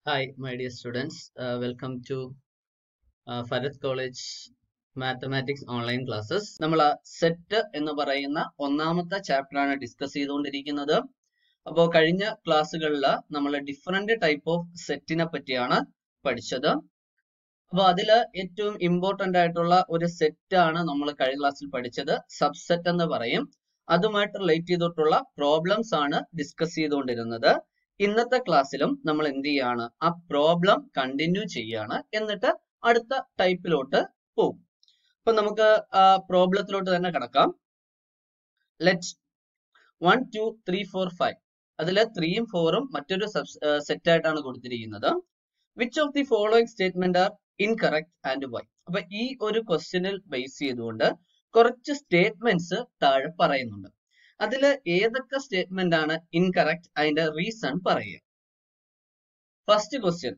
Hi, my dear students. Uh, welcome to uh, Farid College mathematics online classes നമ്മൾ set എന്ന് പറയുന്ന ഒന്നാമത്തെ chapter ആണ് ഡിസ്കസ് ചെയ്തുകൊണ്ടിരിക്കുന്നത് അപ്പോൾ കഴിഞ്ഞ ക്ലാസ്സുകളിൽ നമ്മൾ ഡിഫറെന്റ് ടൈപ്പ് ഓഫ് സെറ്റിനെ പറ്റിയാണ് പഠിച്ചത് അപ്പോൾ അതിൽ ഏറ്റവും ഇമ്പോർട്ടന്റ് ആയിട്ടുള്ള ഒരു സെറ്റ് ആണ് നമ്മൾ കഴിഞ്ഞ ക്ലാസ്സിൽ പഠിച്ചത് സബ്സെറ്റ് എന്ന് പറയും അതുമായിട്ട് റിലേറ്റ് ചെയ്തിട്ടുള്ള പ്രോബ്ലംസ് ആണ് ഡിസ്കസ് ചെയ്തുകൊണ്ടിരുന്നത് ഇന്നത്തെ ക്ലാസ്സിലും നമ്മൾ എന്ത് ചെയ്യാണ് ആ പ്രോബ്ലം കണ്ടിന്യൂ ചെയ്യാണ് എന്നിട്ട് അടുത്ത ടൈപ്പിലോട്ട് പോകും അപ്പൊ നമുക്ക് ആ പ്രോബ്ലത്തിലോട്ട് തന്നെ കിടക്കാം let one two three four five അതില് ത്രീയും ഫോറും മറ്റൊരു സെറ്റ് ആയിട്ടാണ് കൊടുത്തിരിക്കുന്നത് which of the following statement are incorrect and why അപ്പൊ ഈ ഒരു ക്വസ്റ്റ്യനിൽ ബേസ് ചെയ്തുകൊണ്ട് കുറച്ച് സ്റ്റേറ്റ്മെന്റ്സ് താഴെ പറയുന്നുണ്ട് അതിൽ ഏതൊക്കെ സ്റ്റേറ്റ്മെന്റ് ആണ് ഇൻകറക്റ്റ് അതിന്റെ റീസൺ പറയുക first question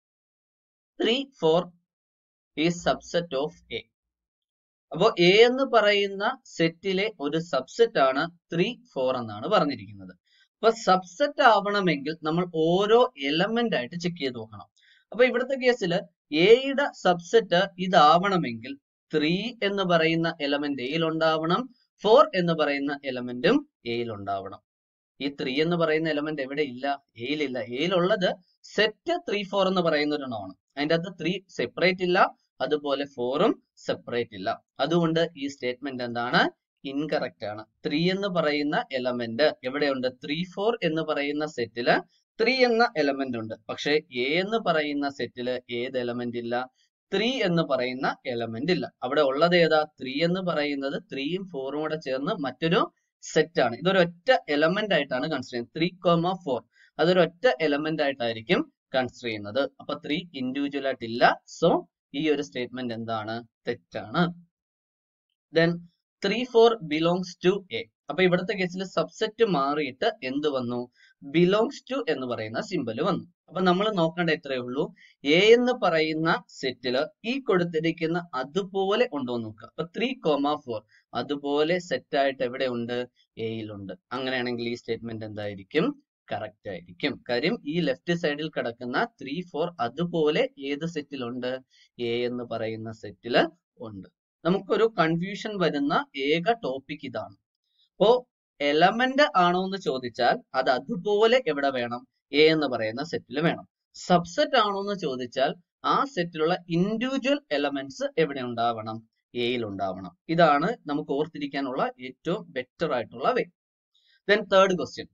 three four is subset of A അപ്പോ എ എന്ന് പറയുന്ന സെറ്റിലെ ഒരു സബ്സെറ്റ് ആണ് ത്രീ ഫോർ എന്നാണ് പറഞ്ഞിരിക്കുന്നത് അപ്പൊ സബ്സെറ്റ് ആവണമെങ്കിൽ നമ്മൾ ഓരോ എലമെന്റ് ആയിട്ട് ചെക്ക് ചെയ്ത് നോക്കണം അപ്പൊ ഇവിടുത്തെ കേസിൽ എയുടെ സബ്സെറ്റ് ഇതാവണമെങ്കിൽ ത്രീ എന്ന് പറയുന്ന എലമെന്റ് എയിൽ ഉണ്ടാവണം ഫോർ എന്ന് പറയുന്ന എലമെന്റും എയിൽ ഉണ്ടാവണം ഈ ത്രീ എന്ന് പറയുന്ന എലമെന്റ് എവിടെ ഇല്ല എയിലില്ല എയിലുള്ളത് സെറ്റ് ത്രീ ഫോർ എന്ന് പറയുന്ന ഒരു നോണ് അതിന്റെ അകത്ത് ത്രീ സെപ്പറേറ്റ് ഇല്ല അതുപോലെ ഫോറും സെപ്പറേറ്റ് ഇല്ല അതുകൊണ്ട് ഈ സ്റ്റേറ്റ്മെന്റ് എന്താണ് ഇൻകറക്റ്റ് ആണ് ത്രീ എന്ന് പറയുന്ന എലമെന്റ് എവിടെയുണ്ട് ത്രീ ഫോർ എന്ന് പറയുന്ന സെറ്റില് ത്രീ എന്ന എലമെന്റ് ഉണ്ട് പക്ഷെ എ എന്ന് പറയുന്ന സെറ്റില് ഏത് എലമെന്റ് ഇല്ല ത്രീ എന്ന് പറയുന്ന എലമെന്റ് ഇല്ല അവിടെ ഉള്ളത് ഏതാ ത്രീ എന്ന് പറയുന്നത് ത്രീയും ഫോറും കൂടെ ചേർന്ന് മറ്റൊരു സെറ്റ് ആണ് ഇതൊരു ഒറ്റ എലമെന്റ് ആയിട്ടാണ് കൺസിഡർ ചെയ്യുന്നത് ത്രീ കോമ ഫോർ അതൊരു ഒറ്റ എലമെന്റ് ആയിട്ടായിരിക്കും കൺസിഡർ ചെയ്യുന്നത് അപ്പൊ ത്രീ ഇൻഡിവിജ്വൽ ആയിട്ടില്ല സോ ഈ ഒരു സ്റ്റേറ്റ്മെന്റ് എന്താണ് തെറ്റാണ് then three four belongs to A അപ്പൊ ഇവിടുത്തെ കേസിൽ സബ്സെറ്റ് മാറിയിട്ട് എന്ത് വന്നു ബിലോങ്സ് ടു എന്ന് പറയുന്ന സിമ്പൽ വന്നു അപ്പൊ നമ്മൾ നോക്കേണ്ട എത്രയേ ഉള്ളൂ എ എന്ന് പറയുന്ന സെറ്റില് ഈ കൊടുത്തിരിക്കുന്ന അതുപോലെ ഉണ്ടോ എന്ന് നോക്കുക അപ്പൊ ത്രീ കോമ ഫോർ അതുപോലെ സെറ്റ് ആയിട്ട് എവിടെ ഉണ്ട് എയിലുണ്ട് അങ്ങനെയാണെങ്കിൽ ഈ സ്റ്റേറ്റ്മെന്റ് എന്തായിരിക്കും കറക്റ്റ് ആയിരിക്കും കാര്യം ഈ ലെഫ്റ്റ് സൈഡിൽ കിടക്കുന്ന ത്രീ ഫോർ അതുപോലെ ഏത് സെറ്റിലുണ്ട് എ എന്ന് പറയുന്ന സെറ്റില് ഉണ്ട് നമുക്കൊരു കൺഫ്യൂഷൻ വരുന്ന ഏക ടോപ്പിക് ഇതാണ് അപ്പോ എലമെന്റ് ആണോ എന്ന് ചോദിച്ചാൽ അത് അതുപോലെ എവിടെ വേണം എ എന്ന് പറയുന്ന സെറ്റിൽ വേണം സബ്സെറ്റ് ആണോ എന്ന് ചോദിച്ചാൽ ആ സെറ്റിലുള്ള ഇൻഡിവിജ്വൽ എലമെന്റ്സ് എവിടെ ഉണ്ടാവണം എയിൽ ഉണ്ടാവണം ഇതാണ് നമുക്ക് ഓർത്തിരിക്കാനുള്ള ഏറ്റവും ബെറ്റർ ആയിട്ടുള്ള way then third question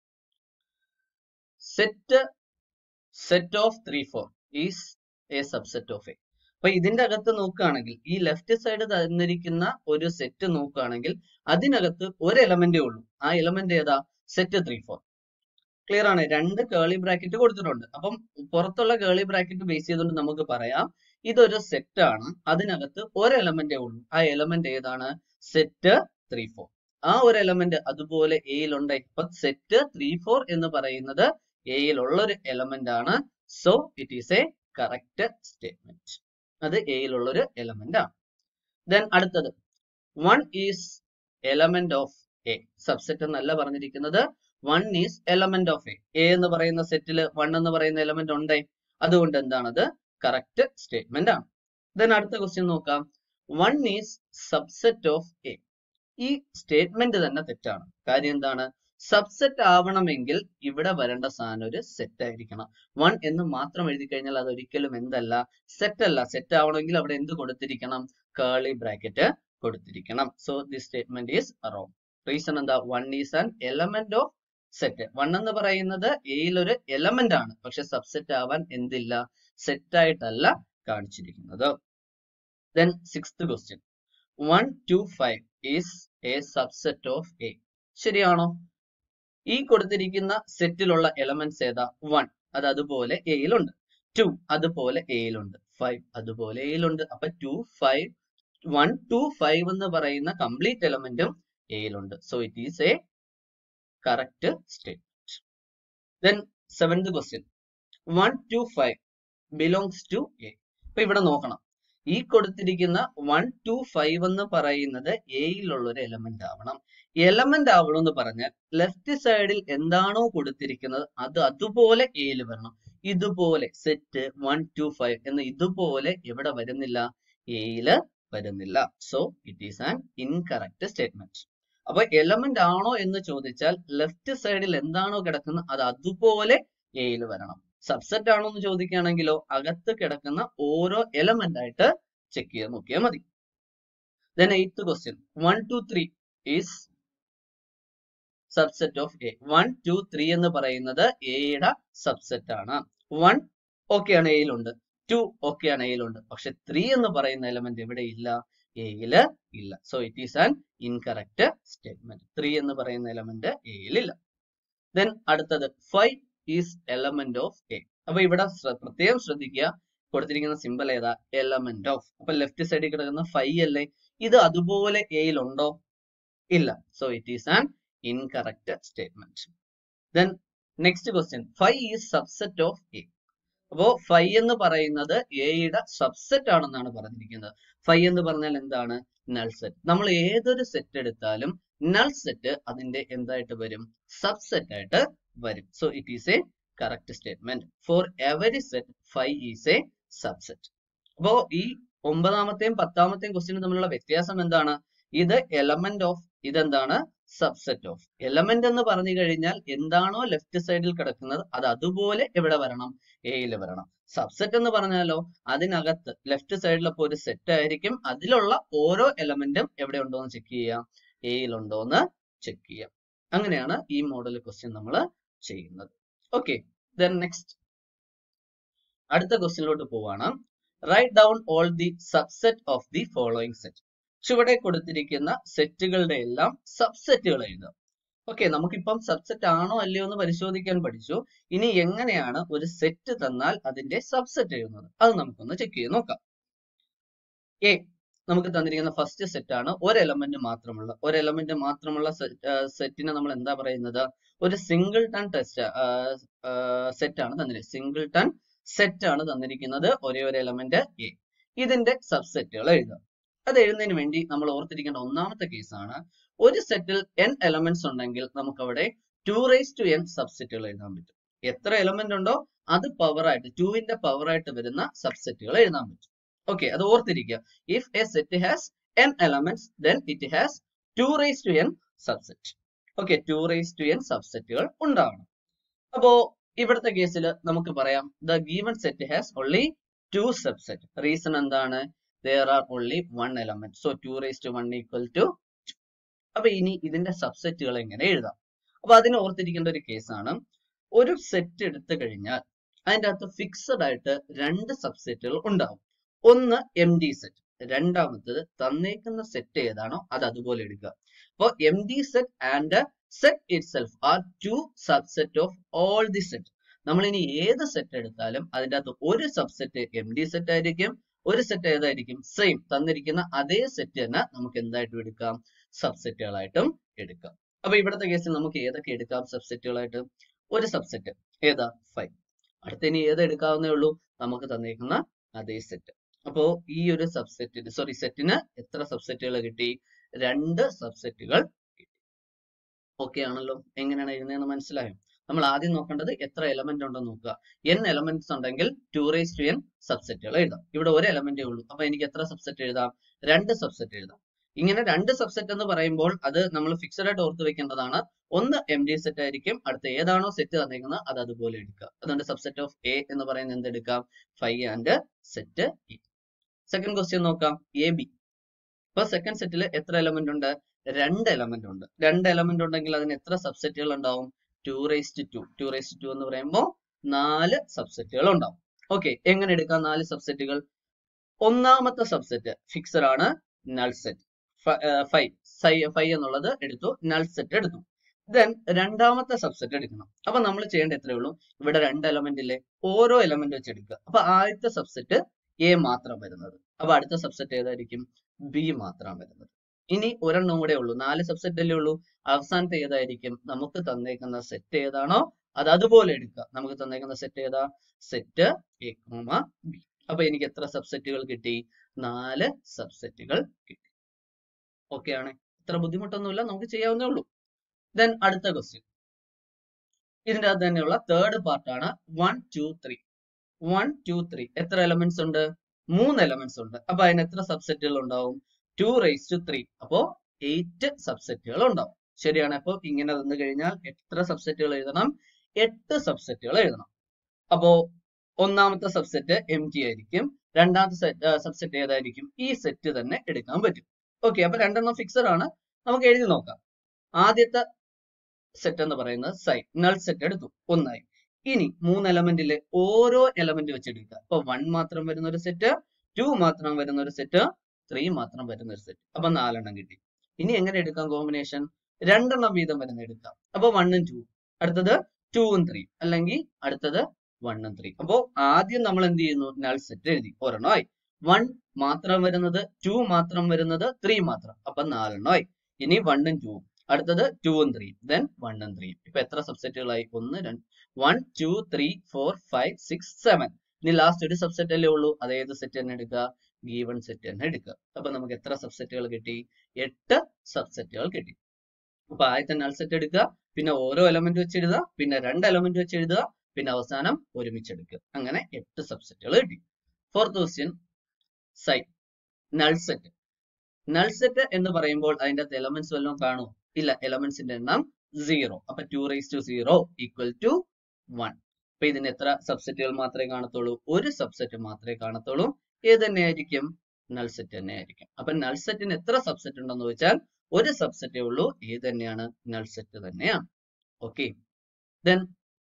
set set of three four is a subset of A അപ്പൊ ഇതിന്റെ അകത്ത് നോക്കുകയാണെങ്കിൽ ഈ ലെഫ്റ്റ് സൈഡ് തന്നിരിക്കുന്ന ഒരു സെറ്റ് നോക്കുകയാണെങ്കിൽ അതിനകത്ത് ഒരു എലമെന്റേ ഉള്ളൂ ആ എലമെന്റ് ഏതാ സെറ്റ് ത്രീ ഫോർ ക്ലിയർ ആണ് രണ്ട് കേളി ബ്രാക്കറ്റ് കൊടുത്തിട്ടുണ്ട് അപ്പം പുറത്തുള്ള കേളി ബ്രാക്കറ്റ് ബേസ് ചെയ്തുകൊണ്ട് നമുക്ക് പറയാം ഇതൊരു സെറ്റ് ആണ് അതിനകത്ത് ഒരു എലമെന്റേ ഉള്ളൂ ആ എലമെന്റ് ഏതാണ് സെറ്റ് ത്രീ ഫോർ ആ ഒരു എലമെന്റ് അതുപോലെ എയിലുണ്ട് ഇപ്പൊ സെറ്റ് ത്രീ ഫോർ എന്ന് പറയുന്നത് എയിലുള്ള ഒരു എലമെന്റ് ആണ് so it is a correct statement അത് എയിലുള്ള ഒരു എലമെന്റ് ആണ് ദെൻ അടുത്തത് one is element of A subset എന്നല്ല പറഞ്ഞിരിക്കുന്നത് one is element of A A എന്ന് പറയുന്ന സെറ്റിൽ വൺ എന്ന് പറയുന്ന എലമെന്റ് ഉണ്ടേ അതുകൊണ്ട് എന്താണത് കറക്റ്റ് സ്റ്റേറ്റ്മെന്റ് ആണ് ദെൻ അടുത്ത ക്വസ്റ്റ്യൻ നോക്കാം one is subset of A ഈ സ്റ്റേറ്റ്മെന്റ് തന്നെ തെറ്റാണ് കാര്യം എന്താണ് സബ്സെറ്റ് ആവണമെങ്കിൽ ഇവിടെ വരേണ്ട സാധനം ഒരു സെറ്റ് ആയിരിക്കണം വൺ എന്ന് മാത്രം എഴുതി കഴിഞ്ഞാൽ അത് ഒരിക്കലും എന്തല്ല സെറ്റ് അല്ല സെറ്റ് ആവണമെങ്കിൽ അവിടെ എന്ത് കൊടുത്തിരിക്കണം കേളി ബ്രാക്കറ്റ് കൊടുത്തിരിക്കണം so this statement is wrong reason എന്താ one is an element of set one എന്ന് പറയുന്നത് എയിൽ ഒരു എലമെന്റ് ആണ് പക്ഷെ സബ്സെറ്റ് ആവാൻ എന്തില്ല സെറ്റ് ആയിട്ടല്ല കാണിച്ചിരിക്കുന്നത് then sixth question one two five is a subset of A ശരിയാണോ ഈ കൊടുത്തിരിക്കുന്ന സെറ്റിലുള്ള എലമെന്റ്സ് ഏതാ വൺ അത് അതുപോലെ എയിലുണ്ട് ടു അതുപോലെ എയിലുണ്ട് ഫൈവ് അതുപോലെ എയിലുണ്ട് അപ്പൊ two five one two five എന്ന് പറയുന്ന കംപ്ലീറ്റ് എലമെന്റും എയിലുണ്ട് so it is a correct statement then seventh question one two five belongs to A ഇപ്പൊ ഇവിടെ നോക്കണം ഈ കൊടുത്തിരിക്കുന്ന വൺ ടു ഫൈവ് എന്ന് പറയുന്നത് എയിലുള്ള ഒരു എലമെന്റ് ആവണം എലമെന്റ് ആവണം എന്ന് പറഞ്ഞാൽ ലെഫ്റ്റ് സൈഡിൽ എന്താണോ കൊടുത്തിരിക്കുന്നത് അത് അതുപോലെ എയിൽ വരണം ഇതുപോലെ സെറ്റ് വൺ ടു ഫൈവ് എന്ന ഇതുപോലെ എവിടെ വരുന്നില്ല എയില് വരുന്നില്ല so it is an incorrect statement അപ്പൊ എലമെന്റ് ആണോ എന്ന് ചോദിച്ചാൽ ലെഫ്റ്റ് സൈഡിൽ എന്താണോ കിടക്കുന്നത് അത് അതുപോലെ എയിൽ വരണം സബ്സെറ്റ് ആണോ എന്ന് ചോദിക്കുകയാണെങ്കിലോ അകത്ത് കിടക്കുന്ന ഓരോ എലമെന്റ് ആയിട്ട് ചെക്ക് ചെയ്ത് നോക്കിയാൽ മതി then eighth question one two three is subset of A one two three എന്ന് പറയുന്നത് എയുടെ സബ്സെറ്റ് ആണ് വൺ ഓക്കെയാണ് എയിലുണ്ട് ടു ഓക്കെയാണ് എയിലുണ്ട് പക്ഷെ ത്രീ എന്ന് പറയുന്ന എലമെന്റ് എവിടെ ഇല്ല എയില് ഇല്ല so it is an incorrect statement three എന്ന് പറയുന്ന എലമെന്റ് എയിലില്ല ദെൻ അടുത്തത് five is element of A അപ്പൊ ഇവിടെ പ്രത്യേകം ശ്രദ്ധിക്കുക കൊടുത്തിരിക്കുന്ന സിമ്പിൾ ഏതാ എലമെന്റ് ഓഫ് അപ്പൊ ലെഫ്റ്റ് സൈഡിൽ കിടക്കുന്ന ഫൈവ് അല്ലേ ഇത് അതുപോലെ എയിലുണ്ടോ ഇല്ല so it is an incorrect statement then next question five is subset of A അപ്പോ ഫൈവ് എന്ന് പറയുന്നത് എയുടെ സബ്സെറ്റ് ആണെന്നാണ് പറഞ്ഞിരിക്കുന്നത് ഫൈവ് എന്ന് പറഞ്ഞാൽ എന്താണ് നൾ സെറ്റ് നമ്മൾ ഏതൊരു സെറ്റ് എടുത്താലും നൾ സെറ്റ് അതിന്റെ എന്തായിട്ട് വരും സബ്സെറ്റ് ആയിട്ട് വരും so it is a correct statement for every set five is a subset അപ്പോ ഈ ഒമ്പതാമത്തെയും പത്താമത്തെയും ക്വസ്റ്റിനും തമ്മിലുള്ള വ്യത്യാസം എന്താണ് ഇത് എലമെന്റ് ഓഫ് ഇതെന്താണ് സബ്സെറ്റ് ഓഫ് എലമെന്റ് എന്ന് പറഞ്ഞു കഴിഞ്ഞാൽ എന്താണോ ലെഫ്റ്റ് സൈഡിൽ കിടക്കുന്നത് അത് അതുപോലെ എവിടെ വരണം എയിൽ വരണം സബ്സെറ്റ് എന്ന് പറഞ്ഞാലോ അതിനകത്ത് ലെഫ്റ്റ് സൈഡിൽ അപ്പോൾ ഒരു സെറ്റ് ആയിരിക്കും അതിലുള്ള ഓരോ എലമെന്റും എവിടെ ഉണ്ടോ എന്ന് ചെക്ക് ചെയ്യാം എയിലുണ്ടോ എന്ന് ചെക്ക് ചെയ്യാം അങ്ങനെയാണ് ഈ മോഡൽ ക്വസ്റ്റ്യൻ നമ്മൾ ചെയ്യുന്നത് ഓക്കെ ദെൻ നെക്സ്റ്റ് അടുത്ത ക്വസ്റ്റ്യനിലോട്ട് പോവാണ് write down all the subset of the following set ചുവടെ കൊടുത്തിരിക്കുന്ന സെറ്റുകളുടെ എല്ലാം സബ്സെറ്റുകൾ എഴുതാം ഓക്കെ നമുക്കിപ്പം സബ്സെറ്റ് ആണോ അല്ലയോ എന്ന് പരിശോധിക്കാൻ പഠിച്ചു ഇനി എങ്ങനെയാണ് ഒരു സെറ്റ് തന്നാൽ അതിന്റെ സബ്സെറ്റ് എഴുതുന്നത് അത് നമുക്കൊന്ന് ചെക്ക് ചെയ്ത് നോക്കാം എ നമുക്ക് തന്നിരിക്കുന്ന ഫസ്റ്റ് സെറ്റ് ആണ് ഒരു എലമെന്റ് മാത്രമുള്ള ഒരു എലമെന്റ് മാത്രമുള്ള സെറ്റിനെ നമ്മൾ എന്താ പറയുന്നത് ഒരു സിംഗിൾ ടൺ ടെസ്റ്റ് സെറ്റ് ആണ് തന്നിരിക്കുന്നത് സിംഗിൾ ടൺ സെറ്റ് ആണ് തന്നിരിക്കുന്നത് ഒരേ ഒരു എലമെന്റ് എ ഇതിന്റെ സബ്സെറ്റുകൾ എഴുതാം അത് എഴുതുന്നതിന് വേണ്ടി നമ്മൾ ഓർത്തിരിക്കേണ്ട ഒന്നാമത്തെ കേസാണ് ഒരു സെറ്റിൽ n എലമെന്റ്സ് ഉണ്ടെങ്കിൽ നമുക്ക് അവിടെ ടു റേസ് ടു n സബ്സെറ്റുകൾ എഴുതാൻ പറ്റും എത്ര എലമെന്റ് ഉണ്ടോ അത് പവർ ആയിട്ട് ടുവിന്റെ പവർ ആയിട്ട് വരുന്ന സബ്സെറ്റുകൾ എഴുതാൻ പറ്റും ഓക്കെ അത് ഓർത്തിരിക്കുക if a set has n elements then it has two raise two n subset okay two raise two n സബ്സെറ്റുകൾ ഉണ്ടാവണം അപ്പോ ഇവിടുത്തെ കേസിൽ നമുക്ക് പറയാം the given set has only two subset reason എന്താണ് there are only one element so 2 raised to 1 equal to 2 അപ്പൊ ഇനി ഇതിന്റെ സബ്സെറ്റുകൾ എങ്ങനെ എഴുതാം അപ്പൊ അതിന് ഓർത്തിരിക്കേണ്ട ഒരു കേസാണ് ഒരു സെറ്റ് എടുത്തു കഴിഞ്ഞാൽ അതിന്റെ അകത്ത് ഫിക്സഡ് ആയിട്ട് രണ്ട് സബ്സെറ്റുകൾ ഉണ്ടാവും ഒന്ന് എം ഡി സെറ്റ് രണ്ടാമത്തത് തന്നേക്കുന്ന സെറ്റ് ഏതാണോ അത് അതുപോലെ എടുക്കുക അപ്പോൾ empty set and set itself are two subset of all the set നമ്മൾ ഇനി ഏത് സെറ്റ് എടുത്താലും അതിന്റെ അകത്ത് ഒരു സബ്സെറ്റ് എം ഡി സെറ്റ് ആയിരിക്കും ഒരു സെറ്റ് ഏതായിരിക്കും സെയിം തന്നിരിക്കുന്ന അതേ സെറ്റ് തന്നെ നമുക്ക് എന്തായിട്ടും എടുക്കാം സബ്സെറ്റുകളായിട്ടും എടുക്കാം അപ്പൊ ഇവിടുത്തെ കേസിൽ നമുക്ക് ഏതൊക്കെ എടുക്കാം സബ്സെറ്റുകളായിട്ട് ഒരു സബ്സെറ്റ് ഏതാ ഫൈവ് അടുത്ത ഇനി ഏത് എടുക്കാവുന്നേ ഉള്ളൂ നമുക്ക് തന്നിരിക്കുന്ന അതേ സെറ്റ് അപ്പോ ഈ ഒരു സബ്സെറ്റിന് സോറി സെറ്റിന് എത്ര സബ്സെറ്റുകൾ കിട്ടി രണ്ട് സബ്സെറ്റുകൾ കിട്ടി ഓക്കെ ആണല്ലോ എങ്ങനെയാണ് എഴുതുന്നതെന്ന് മനസ്സിലായോ നമ്മൾ ആദ്യം നോക്കേണ്ടത് എത്ര എലമെന്റ് ഉണ്ടെന്ന് നോക്കുക എൻ എലമെന്റ്സ് ഉണ്ടെങ്കിൽ ടു റേസ് ടു എൻ സബ്സെറ്റുകൾ എഴുതാം ഇവിടെ ഒരു എലമെന്റേ ഉള്ളൂ അപ്പൊ എനിക്ക് എത്ര സബ്സെറ്റ് എഴുതാം രണ്ട് സബ്സെറ്റ് എഴുതാം ഇങ്ങനെ രണ്ട് സബ്സെറ്റ് എന്ന് പറയുമ്പോൾ അത് നമ്മൾ ഫിക്സഡ് ആയിട്ട് ഓർത്ത് വെക്കേണ്ടതാണ് ഒന്ന് എം ഡി സെറ്റ് ആയിരിക്കും അടുത്ത ഏതാണോ സെറ്റ് തന്നിരിക്കുന്നത് അത് അതുപോലെ എടുക്കുക അതുകൊണ്ട് സബ്സെറ്റ് ഓഫ് എ എന്ന് പറയുന്നത് എന്ത് എടുക്കാം five and set A second question നോക്കാം എ ബി ഇപ്പൊ സെക്കൻഡ് സെറ്റിൽ എത്ര എലമെന്റ് ഉണ്ട് രണ്ട് എലമെന്റ് ഉണ്ട് രണ്ട് എലമെന്റ് ഉണ്ടെങ്കിൽ അതിന് എത്ര സബ്സെറ്റുകൾ ഉണ്ടാവും two raised to two raised to എന്ന് പറയുമ്പോൾ നാല് സബ്സെറ്റുകൾ ഉണ്ടാവും ഓക്കെ എങ്ങനെ എടുക്കാം നാല് സബ്സെറ്റുകൾ ഒന്നാമത്തെ സബ്സെറ്റ് ഫിക്സഡ് ആണ് നൾ സെറ്റ് ഫൈവ് ഫൈവ് എന്നുള്ളത് എടുത്തു നൾ സെറ്റ് എടുത്തു ദെൻ രണ്ടാമത്തെ സബ്സെറ്റ് എടുക്കണം അപ്പൊ നമ്മൾ ചെയ്യേണ്ട എത്രയേ ഉള്ളൂ ഇവിടെ രണ്ട് എലമെന്റ് ഇല്ലേ ഓരോ എലമെന്റ് വെച്ച് എടുക്കുക അപ്പൊ ആദ്യത്തെ സബ്സെറ്റ് എ മാത്രം വരുന്നത് അപ്പൊ അടുത്ത സബ്സെറ്റ് ഏതായിരിക്കും ബി മാത്രം വരുന്നത് ഇനി ഒരെണ്ണം കൂടെ ഉള്ളൂ നാല് സബ്സെറ്റ് അല്ലേ ഉള്ളൂ അവസാനത്തെ ഏതായിരിക്കും നമുക്ക് തന്നേക്കുന്ന സെറ്റ് ഏതാണോ അത് അതുപോലെ എടുക്കുക നമുക്ക് തന്നേക്കുന്ന സെറ്റ് ഏതാ സെറ്റ് എ കോമ ബി അപ്പൊ എനിക്ക് എത്ര സബ്സെറ്റുകൾ കിട്ടി നാല് സബ്സെറ്റുകൾ കിട്ടി ഓക്കെ ആണ് ഇത്ര ബുദ്ധിമുട്ടൊന്നുമില്ല നമുക്ക് ചെയ്യാവുന്നേ ഉള്ളൂ ദെൻ അടുത്ത ക്വസ്റ്റ്യൻ ഇതിന്റെ അകത്ത് തന്നെയുള്ള തേർഡ് പാർട്ടാണ് one two three one two three എത്ര എലമെന്റ്സ് ഉണ്ട് മൂന്ന് എലമെന്റ്സ് ഉണ്ട് അപ്പൊ അതിന് എത്ര സബ്സെറ്റുകൾ ഉണ്ടാവും ടു റേസ് ടു ത്രീ അപ്പോ എയ്റ്റ് സബ്സെറ്റുകൾ ഉണ്ടാവും ശരിയാണ് അപ്പൊ ഇങ്ങനെ തന്നു കഴിഞ്ഞാൽ എത്ര സബ്സെറ്റുകൾ എഴുതണം എട്ട് സബ്സെറ്റുകൾ എഴുതണം അപ്പോ ഒന്നാമത്തെ സബ്സെറ്റ് എം ടി ആയിരിക്കും രണ്ടാമത്തെ സബ്സെറ്റ് ഏതായിരിക്കും ഈ സെറ്റ് തന്നെ എടുക്കാൻ പറ്റും ഓക്കെ അപ്പൊ രണ്ടെണ്ണം ഫിക്സഡ് ആണ് നമുക്ക് എഴുതി നോക്കാം ആദ്യത്തെ സെറ്റ് എന്ന് പറയുന്നത് സൈ നൾ സെറ്റ് എടുത്തു ഒന്നായി ഇനി മൂന്ന് എലമെന്റിലെ ഓരോ എലമെന്റ് വെച്ച് എടുക്കുക അപ്പൊ വൺ മാത്രം വരുന്ന ഒരു സെറ്റ് ടു മാത്രം വരുന്ന ഒരു സെറ്റ് ത്രീ മാത്രം വരുന്ന ഒരു സെറ്റ് അപ്പൊ നാലെണ്ണം കിട്ടി ഇനി എങ്ങനെ എടുക്കാം കോമ്പിനേഷൻ രണ്ടെണ്ണം വീതം വരുന്ന എടുക്കാം അപ്പൊ വണ്ണും ടു അടുത്തത് ടൂവും ത്രീ അല്ലെങ്കിൽ അടുത്തത് വണ്ണും ത്രീ അപ്പോ ആദ്യം നമ്മൾ എന്ത് ചെയ്യുന്നു നൾ സെറ്റ് എഴുതി ഒരെണ്ണമായി വൺ മാത്രം വരുന്നത് ടു മാത്രം വരുന്നത് ത്രീ മാത്രം അപ്പൊ നാലെണ്ണമായി ഇനി വണ്ണും ടൂവും അടുത്തത് ടൂവും ത്രീ ദെൻ വണ്ണും ത്രീ ഇപ്പൊ എത്ര സബ്സെറ്റുകളായി ഒന്ന് രണ്ട് one two three four five six seven ഇനി ലാസ്റ്റ് ഒരു സബ്സെറ്റ് അല്ലേ ഉള്ളൂ അത് ഏത് സെറ്റ് തന്നെ എടുക്കുക ഗീവൺ സെറ്റ് തന്നെ എടുക്കുക അപ്പൊ നമുക്ക് എത്ര സബ്സെറ്റുകൾ കിട്ടി എട്ട് സബ്സെറ്റുകൾ കിട്ടി അപ്പൊ ആദ്യത്തെ നൾ സെറ്റ് എടുക്കുക പിന്നെ ഓരോ എലമെന്റ് വെച്ച് എഴുതുക പിന്നെ രണ്ട് എലമെന്റ് വെച്ച് എഴുതുക പിന്നെ അവസാനം ഒരുമിച്ച് എടുക്കുക അങ്ങനെ എട്ട് സബ്സെറ്റുകൾ കിട്ടി ഫോർത്ത് ക്വസ്റ്റ്യൻ സൈ നൾ സെറ്റ് നൾ സെറ്റ് എന്ന് പറയുമ്പോൾ അതിന്റെ അകത്ത് എലമെന്റ്സ് വല്ലതും കാണുമോ ഇല്ല എലമെന്റ്സിന്റെ എണ്ണം സീറോ അപ്പൊ two raise two zero equal to one അപ്പൊ ഇതിന് എത്ര സബ്സെറ്റുകൾ മാത്രമേ കാണത്തുള്ളൂ ഒരു സബ്സെറ്റ് മാത്രമേ കാണത്തുള്ളൂ ഏത് തന്നെയായിരിക്കും നൾ സെറ്റ് തന്നെ ആയിരിക്കും അപ്പൊ നൾ സെറ്റിന് എത്ര സബ്സെറ്റ് ഉണ്ടെന്ന് ചോദിച്ചാൽ ഒരു സബ്സെറ്റേ ഉള്ളൂ ഏത് തന്നെയാണ് നൾ സെറ്റ് തന്നെയാണ് ഓക്കെ ദെൻ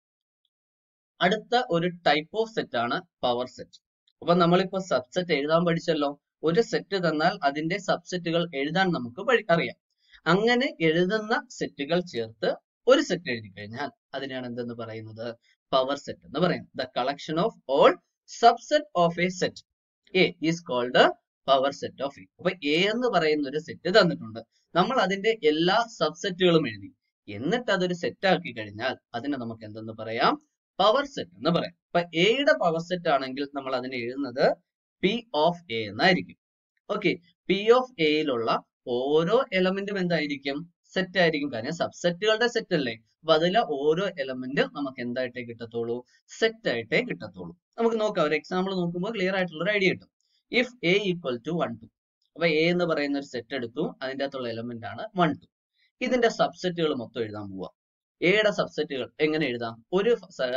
അടുത്ത ഒരു ടൈപ്പ് ഓഫ് സെറ്റ് ആണ് പവർ സെറ്റ് അപ്പൊ നമ്മളിപ്പോ സബ്സെറ്റ് എഴുതാൻ പഠിച്ചല്ലോ ഒരു സെറ്റ് തന്നാൽ അതിന്റെ സബ്സെറ്റുകൾ എഴുതാൻ നമുക്ക് പഠി- അറിയാം അങ്ങനെ എഴുതുന്ന സെറ്റുകൾ ചേർത്ത് ഒരു സെറ്റ് എഴുതി കഴിഞ്ഞാൽ അതിനാണ് എന്തെന്ന് പറയുന്നത് പവർ സെറ്റ് എന്ന് പറയുന്നത് the collection of all subset of a set A is called power set of A അപ്പൊ എ എന്ന് പറയുന്ന ഒരു സെറ്റ് തന്നിട്ടുണ്ട് നമ്മൾ അതിന്റെ എല്ലാ സബ്സെറ്റുകളും എഴുതി എന്നിട്ട് അതൊരു സെറ്റ് ആക്കി കഴിഞ്ഞാൽ അതിനെ നമുക്ക് എന്തെന്ന് പറയാം പവർ സെറ്റ് എന്ന് പറയാം അപ്പൊ എയുടെ പവർ സെറ്റ് ആണെങ്കിൽ നമ്മൾ അതിനെ എഴുതുന്നത് പി ഓഫ് എ എന്നായിരിക്കും ഓക്കെ പി ഓഫ് എയിലുള്ള ഓരോ എലമെന്റും എന്തായിരിക്കും സെറ്റ് ആയിരിക്കും കാരണം സബ്സെറ്റുകളുടെ സെറ്റ് അല്ലേ അപ്പൊ അതിലെ ഓരോ എലമെന്റ് നമുക്ക് എന്തായിട്ടേ കിട്ടത്തുള്ളൂ സെറ്റ് ആയിട്ടേ കിട്ടത്തുള്ളൂ നമുക്ക് നോക്കാം ഒരു എക്സാമ്പിൾ നോക്കുമ്പോൾ ക്ലിയർ ആയിട്ടുള്ള ഒരു ഐഡിയ കിട്ടും if A equal to one two അപ്പൊ എ എന്ന് പറയുന്ന ഒരു സെറ്റ് എടുത്തു അതിന്റെ അകത്തുള്ള എലമെന്റ് ആണ് വൺ ടു ഇതിന്റെ സബ്സെറ്റുകൾ മൊത്തം എഴുതാൻ പോവാ എയുടെ സബ്സെറ്റുകൾ എങ്ങനെ എഴുതാം ഒരു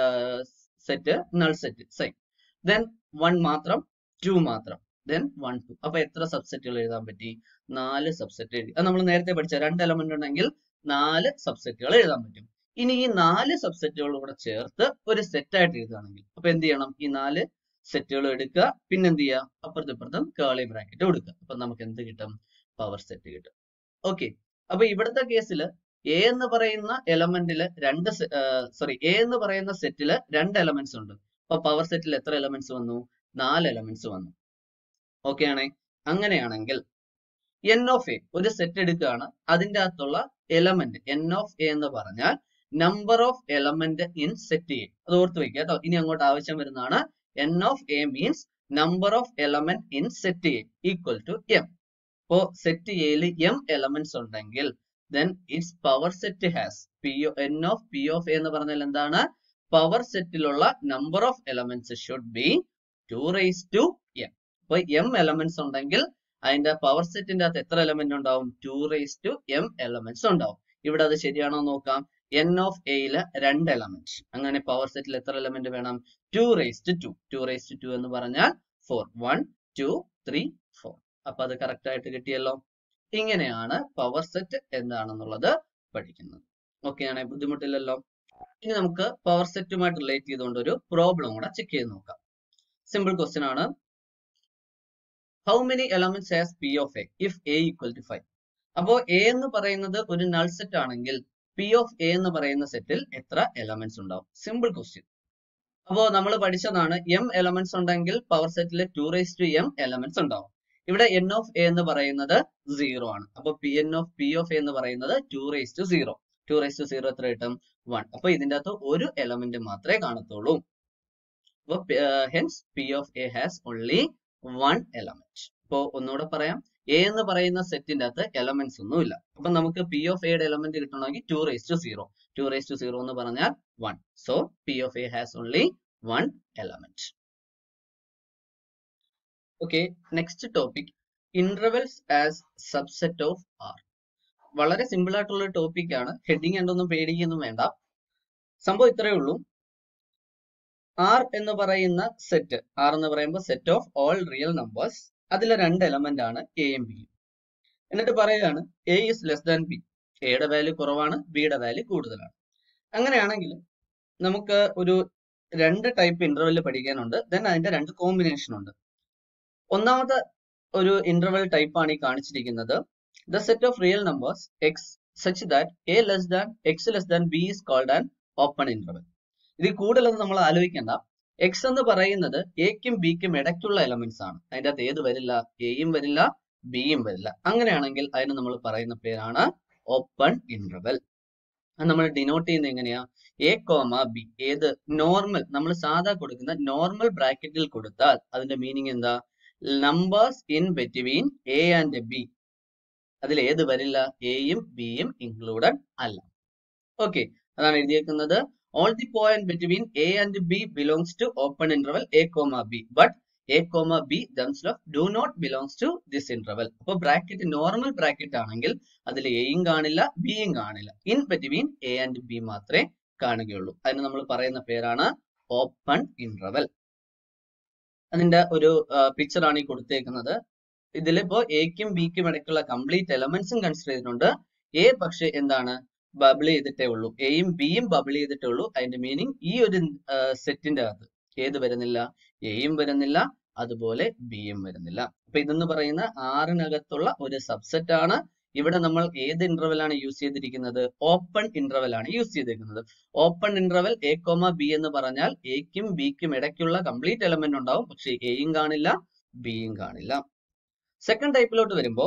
set null set sign then one മാത്രം ടു മാത്രം ദെൻ വൺ ടു അപ്പൊ എത്ര സബ്സെറ്റുകൾ എഴുതാൻ പറ്റി നാല് സബ്സെറ്റ് എഴുതി അത് നമ്മൾ നേരത്തെ പഠിച്ച രണ്ട് എലമെന്റ് ഉണ്ടെങ്കിൽ നാല് സബ്സെറ്റുകൾ എഴുതാൻ പറ്റും ഇനി ഈ നാല് സബ്സെറ്റുകൾ കൂടെ ചേർത്ത് ഒരു സെറ്റ് ആയിട്ട് എഴുതുകയാണെങ്കിൽ അപ്പൊ എന്ത് ചെയ്യണം ഈ നാല് സെറ്റുകൾ എടുക്കുക പിന്നെ എന്ത് ചെയ്യുക അപ്പുറത്തും ഇപ്പുറത്തും കേളി ബ്രാക്കറ്റ് കൊടുക്കുക അപ്പൊ നമുക്ക് എന്ത് കിട്ടും പവർ സെറ്റ് കിട്ടും ഓക്കെ അപ്പൊ ഇവിടുത്തെ കേസിൽ എ എന്ന് പറയുന്ന എലമെന്റില് രണ്ട് സോറി എ എന്ന് പറയുന്ന സെറ്റില് രണ്ട് എലമെന്റ്സ് ഉണ്ട് അപ്പൊ പവർ സെറ്റിൽ എത്ര എലമെന്റ്സ് വന്നു നാല് എലമെന്റ്സ് വന്നു ഓക്കെ ആണേ അങ്ങനെയാണെങ്കിൽ എൻ ഓഫ് എ ഒരു സെറ്റ് എടുക്കുകയാണ് അതിന്റെ അകത്തുള്ള എലമെന്റ് എൻ ഓഫ് എ എന്ന് പറഞ്ഞാൽ number of element in set A അത് ഓർത്ത് വെക്കുക കേട്ടോ ഇനി അങ്ങോട്ട് ആവശ്യം വരുന്നതാണ് N of A means number of element in set A equal to M ഇപ്പോ സെറ്റ് എയിൽ എം എലമെന്റ്സ് ഉണ്ടെങ്കിൽ then its power set has P N of P of A എന്ന് പറഞ്ഞാൽ എന്താണ് പവർ സെറ്റിലുള്ള number of elements should be two raise two M അപ്പൊ M elements ഉണ്ടെങ്കിൽ അതിന്റെ പവർ സെറ്റിന്റെ അകത്ത് എത്ര എലമെന്റ് ഉണ്ടാവും two raise two M elements ഉണ്ടാവും ഇവിടെ അത് ശരിയാണോ നോക്കാം എൻ ഓഫ് എയില് രണ്ട് എലമെന്റ് അങ്ങനെ പവർ സെറ്റിൽ എത്ര എലമെന്റ് വേണം two raise two two two raise two two എന്ന് പറഞ്ഞാൽ four one two three four അപ്പൊ അത് കറക്റ്റ് ആയിട്ട് കിട്ടിയല്ലോ ഇങ്ങനെയാണ് പവർ സെറ്റ് എന്താണെന്നുള്ളത് പഠിക്കുന്നത് ഓക്കെ ആണെ ബുദ്ധിമുട്ടില്ലല്ലോ ഇനി നമുക്ക് പവർ സെറ്റുമായിട്ട് റിലേറ്റ് ചെയ്തുകൊണ്ട് ഒരു പ്രോബ്ലം കൂടെ ചെക്ക് ചെയ്ത് നോക്കാം സിമ്പിൾ ക്വസ്റ്റ്യൻ ആണ് how many elements has P of A if A equal to five അപ്പോ എ എന്ന് പറയുന്നത് ഒരു നൾ സെറ്റ് ആണെങ്കിൽ പി ഓഫ് എ എന്ന് പറയുന്ന സെറ്റിൽ എത്ര എലമെന്റ്സ് ഉണ്ടാവും സിമ്പിൾ ക്വസ്റ്റ്യൻ അപ്പോ നമ്മൾ പഠിച്ചതാണ് എം എലമെന്റ്സ് ഉണ്ടെങ്കിൽ പവർ സെറ്റിൽ two raise two M elements ഉണ്ടാവും ഇവിടെ എൻ ഓഫ് എ എന്ന് പറയുന്നത് സീറോ ആണ് അപ്പൊ P N of P of A എന്ന് പറയുന്നത് two raise two zero two raise two zero എത്ര കിട്ടും വൺ അപ്പൊ ഇതിന്റെ അകത്ത് ഒരു എലമെന്റ് മാത്രമേ കാണത്തുള്ളൂ അപ്പൊ hence P of A has only one element ഇപ്പോ ഒന്നുകൂടെ പറയാം എ എന്ന് പറയുന്ന സെറ്റിന്റെ അകത്ത് എലമെന്റ്സ് ഒന്നുമില്ല അപ്പൊ നമുക്ക് പി ഓഫ് എയുടെ എലമെന്റ് കിട്ടണമെങ്കിൽ two raise two zero two raise two zero എന്ന് പറഞ്ഞാൽ one so P of A has only one element okay next topic intervals as subset of R വളരെ സിമ്പിൾ ആയിട്ടുള്ള ടോപ്പിക് ആണ് ഹെഡിങ് എന്തൊന്നും പേടിക്കൊന്നും വേണ്ട സംഭവം ഇത്രയേ ഉള്ളൂ ആർ എന്ന് പറയുന്ന സെറ്റ് ആർ എന്ന് പറയുമ്പോൾ set of all real numbers അതിലെ രണ്ട് എലമെന്റ് ആണ് എയും ബിയും എന്നിട്ട് പറയുകയാണ് A is less than B എയുടെ വാല്യൂ കുറവാണ് ബിയുടെ വാല്യൂ കൂടുതലാണ് അങ്ങനെയാണെങ്കിൽ നമുക്ക് ഒരു രണ്ട് ടൈപ്പ് ഇന്റർവെൽ പഠിക്കാനുണ്ട് ദെൻ അതിന്റെ രണ്ട് കോമ്പിനേഷൻ ഉണ്ട് ഒന്നാമത്തെ ഒരു ഇന്റർവെൽ ടൈപ്പ് ആണ് ഈ കാണിച്ചിരിക്കുന്നത് the set of real numbers X such that A less than X less than B is called an open interval ഇതിൽ കൂടുതലൊന്നും നമ്മൾ ആലോചിക്കേണ്ട എക്സ് എന്ന് പറയുന്നത് എക്കും ബിക്കും ഇടയ്ക്കുള്ള എലമെന്റ്സ് ആണ് അതിന്റെ അകത്ത് ഏത് വരില്ല എയും വരില്ല ബിയും വരില്ല അങ്ങനെയാണെങ്കിൽ അതിന് നമ്മൾ പറയുന്ന പേരാണ് ഓപ്പൺ ഇന്റർവെൽ അത് നമ്മൾ ഡിനോട്ട് ചെയ്യുന്നത് എങ്ങനെയാ എ കോമ ബി ഏത് നോർമൽ നമ്മൾ സാധാ കൊടുക്കുന്ന നോർമൽ ബ്രാക്കറ്റിൽ കൊടുത്താൽ അതിന്റെ മീനിങ് എന്താ numbers in between A and B അതിൽ ഏത് വരില്ല എയും ബിയും ഇൻക്ലൂഡഡ് അല്ല ഓക്കെ അതാണ് എഴുതിയേക്കുന്നത് all the point between a and b belongs to open interval a comma b but a comma b themselves do not belongs to this interval അപ്പൊ bracket normal bracket ആണെങ്കിൽ അതിൽ എയും കാണില്ല ബിയും കാണില്ല in between A and B മാത്രമേ കാണുകയുള്ളൂ അതിന് നമ്മൾ പറയുന്ന പേരാണ് ഓപ്പൺ ഇന്റർവൽ അതിന്റെ ഒരു പിക്ചർ ആണ് ഈ കൊടുത്തേക്കുന്നത് ഇതിലിപ്പോ എക്കും ബിക്കും ഇടയ്ക്കുള്ള കംപ്ലീറ്റ് എലമെന്റ്സും കൺസിഡർ ചെയ്തിട്ടുണ്ട് എ പക്ഷെ എന്താണ് ബബിൾ ചെയ്തിട്ടേ ഉള്ളൂ എയും ബിയും ബബിൾ ചെയ്തിട്ടേ ഉള്ളൂ അതിന്റെ മീനിങ് ഈ ഒരു സെറ്റിന്റെ അകത്ത് ഏത് വരുന്നില്ല എയും വരുന്നില്ല അതുപോലെ ബിയും വരുന്നില്ല അപ്പൊ ഇതെന്ന് പറയുന്ന ആറിനകത്തുള്ള ഒരു സബ്സെറ്റ് ആണ് ഇവിടെ നമ്മൾ ഏത് ഇന്റർവെൽ ആണ് യൂസ് ചെയ്തിരിക്കുന്നത് ഓപ്പൺ ഇന്റർവെൽ ആണ് യൂസ് ചെയ്തിരിക്കുന്നത് open interval A comma B എന്ന് പറഞ്ഞാൽ എക്കും ബിക്കും ഇടയ്ക്കുള്ള കംപ്ലീറ്റ് എലമെന്റ് ഉണ്ടാവും പക്ഷെ എയും കാണില്ല ബിയും കാണില്ല സെക്കൻഡ് ടൈപ്പിലോട്ട് വരുമ്പോ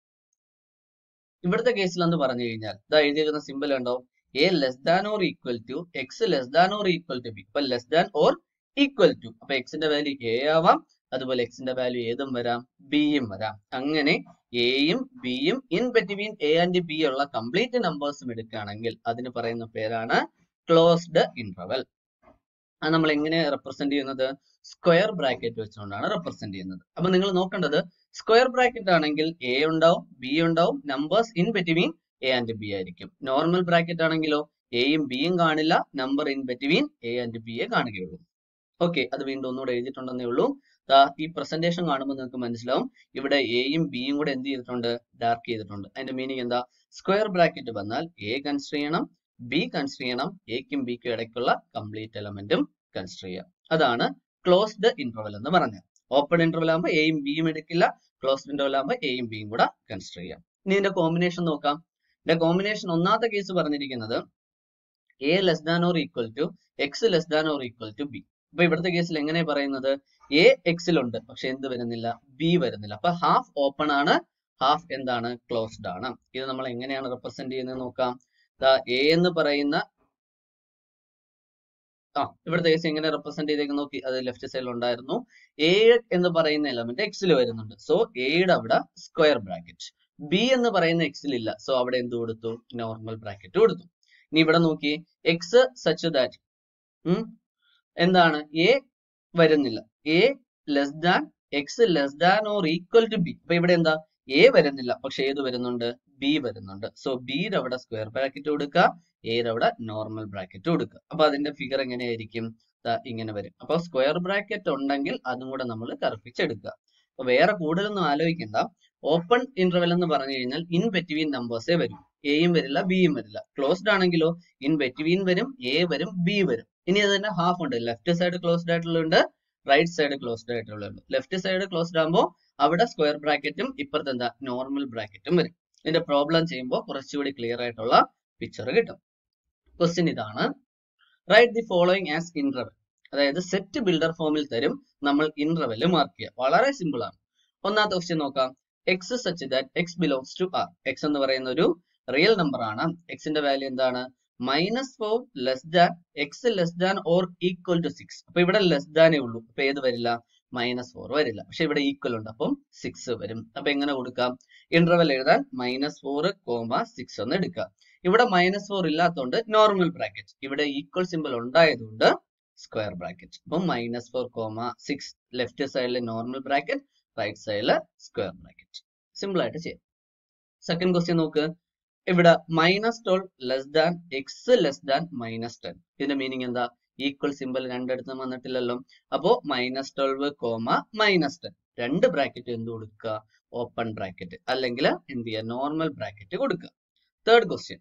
ഇവിടുത്തെ കേസിൽ എന്ന് പറഞ്ഞു കഴിഞ്ഞാൽ ഇതാ എഴുതിയിരിക്കുന്ന സിമ്പിൾ ഉണ്ടോ A less than or equal to X less than or equal to B ഇപ്പൊ less than or equal to അപ്പൊ എക്സിന്റെ വാല്യൂ എ ആവാം അതുപോലെ എക്സിന്റെ വാല്യൂ ഏതും വരാം ബിയും വരാം അങ്ങനെ എയും ബിയും in between A and B ഉള്ള കംപ്ലീറ്റ് നമ്പേഴ്സും എടുക്കുകയാണെങ്കിൽ അതിന് പറയുന്ന പേരാണ് ക്ലോസ്ഡ് ഇന്റർവെൽ അത് നമ്മൾ എങ്ങനെ റെപ്രസെന്റ് ചെയ്യുന്നത് സ്ക്വയർ ബ്രാക്കറ്റ് വെച്ചുകൊണ്ടാണ് റെപ്രസെന്റ് ചെയ്യുന്നത് അപ്പൊ നിങ്ങൾ നോക്കേണ്ടത് സ്ക്വയർ ബ്രാക്കറ്റ് ആണെങ്കിൽ എ ഉണ്ടാവും ബി ഉണ്ടാവും numbers in between A and B ആയിരിക്കും നോർമൽ ബ്രാക്കറ്റ് ആണെങ്കിലോ എയും ബിയും കാണില്ല number in between A and B യെ കാണുകയുള്ളൂ ഓക്കെ അത് വീണ്ടും ഒന്നുകൂടെ എഴുതിയിട്ടുണ്ടെന്നേ ഉള്ളൂ ദാ ഈ പ്രസന്റേഷൻ കാണുമ്പോൾ നിങ്ങൾക്ക് മനസ്സിലാവും ഇവിടെ എയും ബിയും കൂടെ എന്ത് ചെയ്തിട്ടുണ്ട് ഡാർക്ക് ചെയ്തിട്ടുണ്ട് അതിന്റെ മീനിങ് എന്താ സ്ക്വയർ ബ്രാക്കറ്റ് വന്നാൽ എ കൺസിഡർ ചെയ്യണം ബി കൺസിഡർ ചെയ്യണം എക്കും ബിക്കും ഇടയ്ക്കുള്ള കംപ്ലീറ്റ് എലമെന്റും കൺസിഡർ ചെയ്യാം അതാണ് ക്ലോസ്ഡ് ഇന്റർവെൽ എന്ന് പറഞ്ഞത് ഓപ്പൺ ഇന്റർവെൽ ആകുമ്പോൾ എയും ബിയും എടുക്കില്ല ക്ലോസ്ഡ് ഇന്റർവെൽ ആകുമ്പോൾ എയും ബിയും കൂടെ കൺസിഡർ ചെയ്യാം ഇനി ഇതിന്റെ കോമ്പിനേഷൻ നോക്കാം ഇതിന്റെ കോമ്പിനേഷൻ ഒന്നാമത്തെ കേസ് പറഞ്ഞിരിക്കുന്നത് A less than or equal to X less than or equal to B അപ്പൊ ഇവിടുത്തെ കേസിൽ എങ്ങനെ പറയുന്നത് എ എക്സിലുണ്ട് പക്ഷെ എന്ത് വരുന്നില്ല ബി വരുന്നില്ല അപ്പൊ ഹാഫ് ഓപ്പൺ ആണ് ഹാഫ് എന്താണ് ക്ലോസ്ഡ് ആണ് ഇത് നമ്മൾ എങ്ങനെയാണ് റെപ്രസെന്റ് ചെയ്യുന്നത് നോക്കാം എ എന്ന് പറയുന്ന ആ ഇവിടുത്തെ കേസ് എങ്ങനെ റെപ്രസെന്റ് ചെയ്തേക്ക് നോക്കി അത് ലെഫ്റ്റ് സൈഡിൽ ഉണ്ടായിരുന്നു എ എന്ന് പറയുന്ന എലമെന്റ് എക്സിൽ വരുന്നുണ്ട് സോ എയുടെ അവിടെ സ്ക്വയർ ബ്രാക്കറ്റ് ബി എന്ന് പറയുന്ന എക്സിൽ ഇല്ല സോ അവിടെ എന്ത് കൊടുത്തു നോർമൽ ബ്രാക്കറ്റ് കൊടുത്തു ഇനി ഇവിടെ നോക്കി എക്സ് സച്ച് ദാറ്റ് എന്താണ് എ വരുന്നില്ല A less than X less than or equal to B അപ്പൊ ഇവിടെ എന്താ എ വരുന്നില്ല പക്ഷെ ഏത് വരുന്നുണ്ട് ബി വരുന്നുണ്ട് സോ ബിയുടെ അവിടെ സ്ക്വയർ ബ്രാക്കറ്റ് കൊടുക്കുക എയുടെ അവിടെ നോർമൽ ബ്രാക്കറ്റ് കൊടുക്കുക അപ്പൊ അതിന്റെ ഫിഗർ എങ്ങനെയായിരിക്കും ഇങ്ങനെ വരും അപ്പൊ സ്ക്വയർ ബ്രാക്കറ്റ് ഉണ്ടെങ്കിൽ അതും കൂടെ നമ്മൾ കറുപ്പിച്ചെടുക്കുക അപ്പൊ വേറെ കൂടുതലൊന്നും ആലോചിക്കണ്ട ഓപ്പൺ ഇന്റർവെൽ എന്ന് പറഞ്ഞു കഴിഞ്ഞാൽ ഇൻ ബെറ്റ്വീൻ നമ്പേഴ്സേ വരും എയും വരില്ല ബിയും വരില്ല ക്ലോസ്ഡ് ആണെങ്കിലോ ഇൻ ബെറ്റ്വീൻ വരും എ വരും ബി വരും ഇനി അതിന്റെ ഹാഫ് ഉണ്ട് ലെഫ്റ്റ് സൈഡ് ക്ലോസ്ഡ് ആയിട്ടുള്ളുണ്ട് റൈറ്റ് സൈഡ് ക്ലോസ്ഡ് ആയിട്ടുള്ളുണ്ട് ലെഫ്റ്റ് സൈഡ് ക്ലോസ്ഡ് ആകുമ്പോൾ അവിടെ സ്ക്വയർ ബ്രാക്കറ്റും ഇപ്പുറത്ത് എന്താ നോർമൽ ബ്രാക്കറ്റും വരും ഇതിന്റെ പ്രോബ്ലം ചെയ്യുമ്പോൾ കുറച്ചുകൂടി ക്ലിയർ ആയിട്ടുള്ള പിക്ചർ കിട്ടും ക്വസ്റ്റ്യൻ ഇതാണ് write the following as interval അതായത് സെറ്റ് ബിൽഡർ ഫോമിൽ തരും നമ്മൾ ഇന്റർവെൽ മാർക്ക് ചെയ്യുക വളരെ സിമ്പിൾ ആണ് ഒന്നാമത്തെ ക്വസ്റ്റ്യൻ നോക്കാം x such that x belongs to R x എന്ന് പറയുന്ന ഒരു റിയൽ നമ്പർ ആണ് എക്സിന്റെ വാല്യൂ എന്താണ് minus four less than X less than or equal to six അപ്പൊ ഇവിടെ ലെസ് ദാനേ ഉള്ളൂ അപ്പൊ ഏത് വരില്ല മൈനസ് ഫോർ വരില്ല പക്ഷെ ഇവിടെ ഈക്വൽ ഉണ്ട് അപ്പം സിക്സ് വരും അപ്പൊ എങ്ങനെ കൊടുക്കാം ഇന്റർവെൽ എഴുതാൻ മൈനസ് ഫോർ കോമ സിക്സ് എന്ന് എടുക്കുക ഇവിടെ മൈനസ് ഫോർ ഇല്ലാത്തതുകൊണ്ട് നോർമൽ ബ്രാക്കറ്റ് ഇവിടെ ഈക്വൽ സിമ്പിൾ ഉണ്ടായതുകൊണ്ട് സ്ക്വയർ ബ്രാക്കറ്റ് അപ്പം minus four comma six left സൈഡിൽ നോർമൽ ബ്രാക്കറ്റ് റൈറ്റ് സൈഡിൽ സ്ക്വയർ ബ്രാക്കറ്റ് സിമ്പിൾ ആയിട്ട് ചെയ്യാം സെക്കൻഡ് ക്വസ്റ്റ്യൻ നോക്ക് ഇവിടെ minus twelve less than X less than minus ten ഇതിന്റെ മീനിങ് എന്താ ഈക്വൽ സിമ്പിൾ രണ്ടിടത്തും വന്നിട്ടില്ലല്ലോ അപ്പോ minus twelve comma minus ten രണ്ട് ബ്രാക്കറ്റ് എന്ത് കൊടുക്കുക ഓപ്പൺ ബ്രാക്കറ്റ് അല്ലെങ്കിൽ എന്ത് ചെയ്യുക നോർമൽ ബ്രാക്കറ്റ് കൊടുക്കുക third question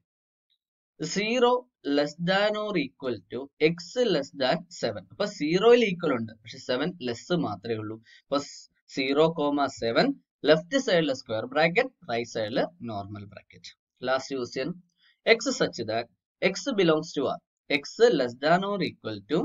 zero less than or equal to X less than seven അപ്പൊ സീറോയിൽ ഈക്വൽ ഉണ്ട് പക്ഷെ സെവൻ ലെസ് മാത്രമേ ഉള്ളൂ അപ്പൊ സീറോ കോമ സെവൻ ലെഫ്റ്റ് സൈഡിലെ സ്ക്വയർ ബ്രാക്കറ്റ് റൈറ്റ് സൈഡില് normal bracket last question x such that x belongs to R x less than or equal to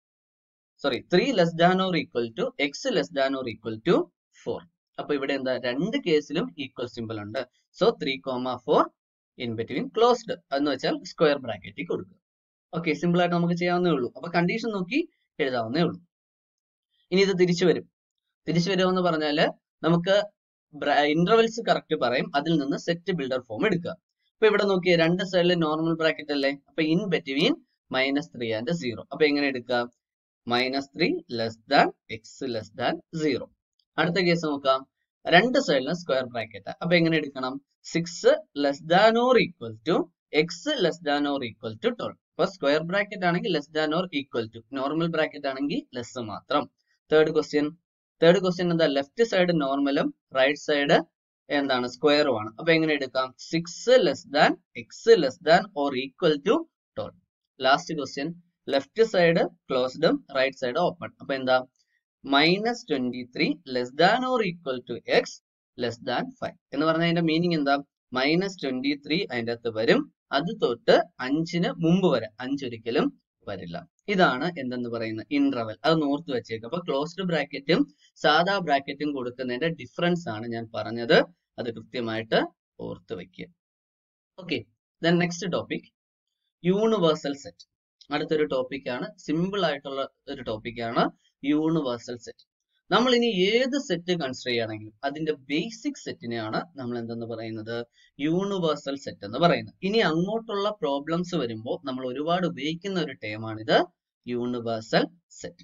sorry three less than or equal to X less than or equal to four അപ്പൊ ഇവിടെ എന്താ രണ്ട് കേസിലും equal simple ഉണ്ട് so three comma four in between closed എന്ന് വെച്ചാൽ square ബ്രാക്കറ്റിൽ കൊടുക്കുക ഓക്കെ സിമ്പിൾ ആയിട്ട് നമുക്ക് ചെയ്യാവുന്നേ ഉള്ളൂ അപ്പൊ കണ്ടീഷൻ നോക്കി എഴുതാവുന്നേ ഉള്ളൂ ഇനി ഇത് തിരിച്ചു വരും തിരിച്ചു വരുമെന്ന് പറഞ്ഞാല് നമുക്ക് ഇന്റർവെൽസ് കറക്റ്റ് പറയും അതിൽ നിന്ന് സെറ്റ് ബിൽഡർ ഫോം എടുക്കുക അപ്പൊ ഇവിടെ നോക്കിയേ രണ്ട് സൈഡിൽ നോർമൽ ബ്രാക്കറ്റ് അല്ലേ അപ്പൊ in between minus three and zero അപ്പൊ എങ്ങനെ എടുക്കുക minus three less than X less than zero അടുത്ത കേസ് നോക്കാം രണ്ട് സൈഡിലും സ്ക്വയർ ബ്രാക്കറ്റ് അപ്പൊ എങ്ങനെ എടുക്കണം six less than or equal to X less than or equal to twelve അപ്പൊ സ്ക്വയർ ബ്രാക്കറ്റ് ആണെങ്കിൽ less than or equal to normal bracket ആണെങ്കിൽ ലെസ് മാത്രം തേർഡ് ക്വസ്റ്റ്യൻ തേർഡ് ക്വസ്റ്റ്യൻ എന്താ ലെഫ്റ്റ് സൈഡ് നോർമലും right side എന്താണ് സ്ക്വയറും ആണ് അപ്പൊ എങ്ങനെ എടുക്കാം six less than X less than or equal to twelve last question left side ക്ലോസ്ഡും റൈറ്റ് സൈഡ് ഓപ്പൺ അപ്പൊ എന്താ minus twenty three less than or equal to X less than five എന്ന് പറഞ്ഞാൽ അതിന്റെ മീനിങ് എന്താ മൈനസ് ട്വന്റി ത്രീ അതിന്റെ അകത്ത് വരും അത് തൊട്ട് അഞ്ചിന് മുമ്പ് വരെ അഞ്ചൊരിക്കലും വരില്ല ഇതാണ് എന്തെന്ന് പറയുന്നത് ഇന്റർവെൽ അത് ഓർത്ത് വെച്ചേക്കും അപ്പൊ ക്ലോസ്ഡ് ബ്രാക്കറ്റും സാധാ ബ്രാക്കറ്റും കൊടുക്കുന്നതിന്റെ ഡിഫറൻസ് ആണ് ഞാൻ പറഞ്ഞത് അത് കൃത്യമായിട്ട് ഓർത്ത് വെക്കുക okay then next topic universal set അടുത്തൊരു ടോപ്പിക്കാണ് സിമ്പിൾ ആയിട്ടുള്ള ഒരു ടോപ്പിക്കാണ് യൂണിവേഴ്സൽ സെറ്റ് നമ്മൾ ഇനി ഏത് സെറ്റ് കൺസിഡർ ചെയ്യുകയാണെങ്കിലും അതിന്റെ ബേസിക് സെറ്റിനെയാണ് നമ്മൾ എന്തെന്ന് പറയുന്നത് യൂണിവേഴ്സൽ സെറ്റ് എന്ന് പറയുന്നത് ഇനി അങ്ങോട്ടുള്ള പ്രോബ്ലംസ് വരുമ്പോൾ നമ്മൾ ഒരുപാട് ഉപയോഗിക്കുന്ന ഒരു ടേമാണിത് യൂണിവേഴ്സൽ സെറ്റ്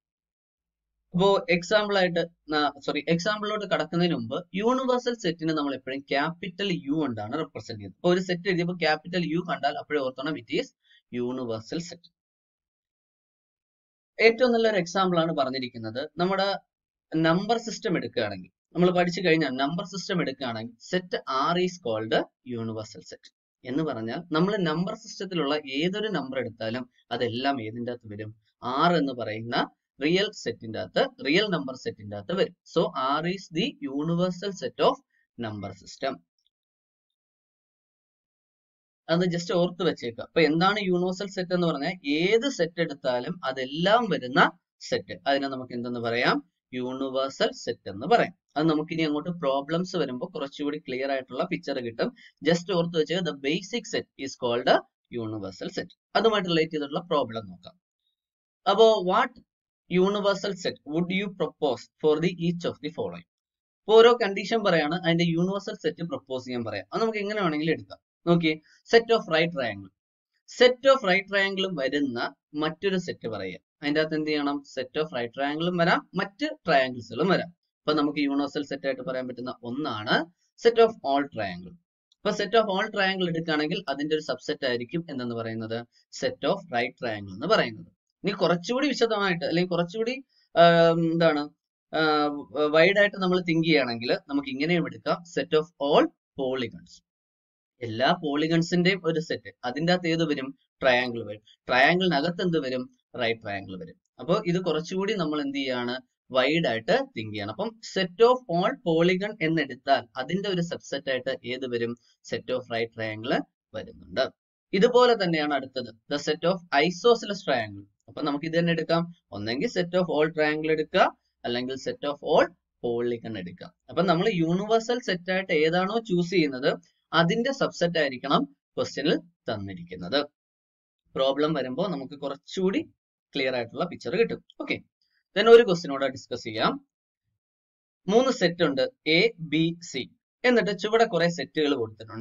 അപ്പോ എക്സാമ്പിൾ ആയിട്ട് സോറി എക്സാമ്പിളിലോട്ട് കടക്കുന്നതിന് മുമ്പ് യൂണിവേഴ്സൽ സെറ്റിന് നമ്മൾ എപ്പോഴും ക്യാപിറ്റൽ യു കൊണ്ടാണ് റെപ്രസെന്റ് ചെയ്യുന്നത് അപ്പൊ ഒരു സെറ്റ് എഴുതിയപ്പോൾ ക്യാപിറ്റൽ യു കണ്ടാൽ അപ്പോഴേ ഓർത്തണം ഇറ്റ് ഈസ് യൂണിവേഴ്സൽ സെറ്റ് ഏറ്റവും നല്ലൊരു എക്സാമ്പിൾ ആണ് പറഞ്ഞിരിക്കുന്നത് നമ്മുടെ നമ്പർ സിസ്റ്റം എടുക്കുകയാണെങ്കിൽ നമ്മൾ പഠിച്ചു കഴിഞ്ഞാൽ നമ്പർ സിസ്റ്റം എടുക്കുകയാണെങ്കിൽ set R is called universal set എന്ന് പറഞ്ഞാൽ നമ്മൾ നമ്പർ സിസ്റ്റത്തിലുള്ള ഏതൊരു നമ്പർ എടുത്താലും അതെല്ലാം ഏതിൻ്റെ അകത്ത് വരും ആർ എന്ന് പറയുന്ന റിയൽ സെറ്റിന്റെ അകത്ത് റിയൽ നമ്പർ സെറ്റിന്റെ അകത്ത് വരും so R is the universal set of number system അത് ജസ്റ്റ് ഓർത്ത് വെച്ചേക്കുക അപ്പൊ എന്താണ് യൂണിവേഴ്സൽ സെറ്റ് എന്ന് പറഞ്ഞാൽ ഏത് സെറ്റ് എടുത്താലും അതെല്ലാം വരുന്ന സെറ്റ് അതിനെ നമുക്ക് എന്തെന്ന് പറയാം യൂണിവേഴ്സൽ സെറ്റ് എന്ന് പറയാം അത് നമുക്ക് ഇനി അങ്ങോട്ട് പ്രോബ്ലംസ് വരുമ്പോൾ കുറച്ചുകൂടി ക്ലിയർ ആയിട്ടുള്ള പിക്ചർ കിട്ടും ജസ്റ്റ് ഓർത്ത് വെച്ചാൽ the basic set is called universal set അതുമായിട്ട് റിലേറ്റ് ചെയ്തിട്ടുള്ള പ്രോബ്ലം നോക്കാം അപ്പോ what universal set would you propose for the each of the following ഇപ്പൊ ഓരോ കണ്ടീഷൻ പറയാണ് അതിന്റെ യൂണിവേഴ്സൽ സെറ്റ് പ്രൊപ്പോസ് ചെയ്യാൻ പറയാം അത് നമുക്ക് എങ്ങനെ വേണമെങ്കിലും എടുക്കാം നോക്കി set of right triangle set of right ട്രയാങ്കിളും വരുന്ന മറ്റൊരു സെറ്റ് പറയുക അതിന്റെ അകത്ത് എന്ത് ചെയ്യണം സെറ്റ് ഓഫ് റൈറ്റ് ട്രയാങ്കിളും വരാം മറ്റ് ട്രയാങ്കിൾസുകളും വരാം അപ്പൊ നമുക്ക് യൂണിവേഴ്സൽ സെറ്റ് ആയിട്ട് പറയാൻ പറ്റുന്ന ഒന്നാണ് സെറ്റ് ഓഫ് ഓൾ ട്രയാങ്കിൾ ഇപ്പൊ സെറ്റ് ഓഫ് ഓൾ ട്രയാങ്കിൾ എടുക്കുകയാണെങ്കിൽ അതിന്റെ ഒരു സബ്സെറ്റ് ആയിരിക്കും എന്തെന്ന് പറയുന്നത് സെറ്റ് ഓഫ് റൈറ്റ് ട്രയാങ്കിൾ എന്ന് പറയുന്നത് ഇനി കുറച്ചുകൂടി വിശദമായിട്ട് അല്ലെങ്കിൽ കുറച്ചുകൂടി എന്താണ് വൈഡ് ആയിട്ട് നമ്മൾ തിങ്ക് ചെയ്യുകയാണെങ്കിൽ നമുക്ക് ഇങ്ങനെയും എടുക്കാം സെറ്റ് ഓഫ് ഓൾ പോളിഗൺസ് എല്ലാ പോളിഗൺസിന്റെയും ഒരു സെറ്റ് അതിൻ്റെ അകത്ത് ഏത് വരും ട്രയാങ്കിൾ വരും ട്രയാങ്കിളിനകത്ത് എന്ത് വരും റൈറ്റ് ട്രയാങ്കിൾ വരും അപ്പോൾ ഇത് കുറച്ചുകൂടി നമ്മൾ എന്ത് ചെയ്യാണ് വൈഡ് ആയിട്ട് തിങ്ക് ചെയ്യണം അപ്പം സെറ്റ് ഓഫ് ഓൾ പോളിഗൺ എന്നെടുത്താൽ അതിന്റെ ഒരു സബ്സെറ്റ് ആയിട്ട് ഏത് വരും സെറ്റ് ഓഫ് റൈറ്റ് ട്രയാങ്കിൾ വരുന്നുണ്ട് ഇതുപോലെ തന്നെയാണ് അടുത്തത് the set of isosceles triangle അപ്പൊ നമുക്ക് ഇത് തന്നെ എടുക്കാം ഒന്നെങ്കിൽ സെറ്റ് ഓഫ് ഓൾ ട്രയാങ്കിൾ എടുക്കുക അല്ലെങ്കിൽ സെറ്റ് ഓഫ് ഓൾ പോളിഗൺ എടുക്കാം അപ്പൊ നമ്മൾ യൂണിവേഴ്സൽ സെറ്റ് ആയിട്ട് ഏതാണോ ചൂസ് ചെയ്യുന്നത് അതിന്റെ സബ്സെറ്റ് ആയിരിക്കണം ക്വസ്റ്റ്യനിൽ തന്നിരിക്കുന്നത് പ്രോബ്ലം വരുമ്പോൾ നമുക്ക് കുറച്ചുകൂടി ക്ലിയർ ആയിട്ടുള്ള പിക്ചർ കിട്ടും ഓക്കെ ദെൻ ഒരു ക്വസ്റ്റിനോട് ഡിസ്കസ് ചെയ്യാം മൂന്ന് സെറ്റ് ഉണ്ട് എ ബി സി എന്നിട്ട് ചുവടെ കുറെ സെറ്റുകൾ കൊടുത്തിട്ടുണ്ട്